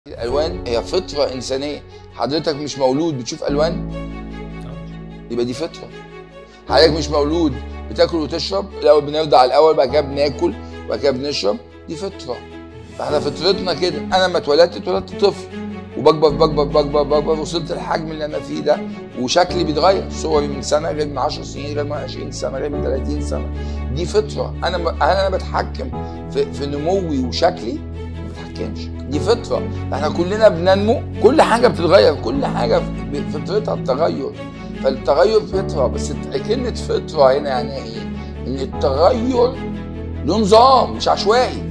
الالوان هي فطره انسانيه حضرتك مش مولود بتشوف الوان يبقى دي فطره حضرتك مش مولود بتاكل وتشرب الاول بنرضع الاول بعد كده بناكل بعد كده بنشرب دي فطره فاحنا فطرتنا كده انا لما اتولدت اتولدت طفل وبكبر بكبر بكبر بكبر وصلت الحجم اللي انا فيه ده وشكلي بيتغير صوري من سنه غير من 10 سنين غير من 20 سنه غير من 30 سنه دي فطره انا ب... هل انا بتحكم في, في نموي وشكلي ما بتحكمش دي فطره احنا كلنا بننمو كل حاجه بتتغير كل حاجه فطرتها التغير فالتغير فطره بس كلمه فطره هنا يعني ايه؟ ان التغير له نظام مش عشوائي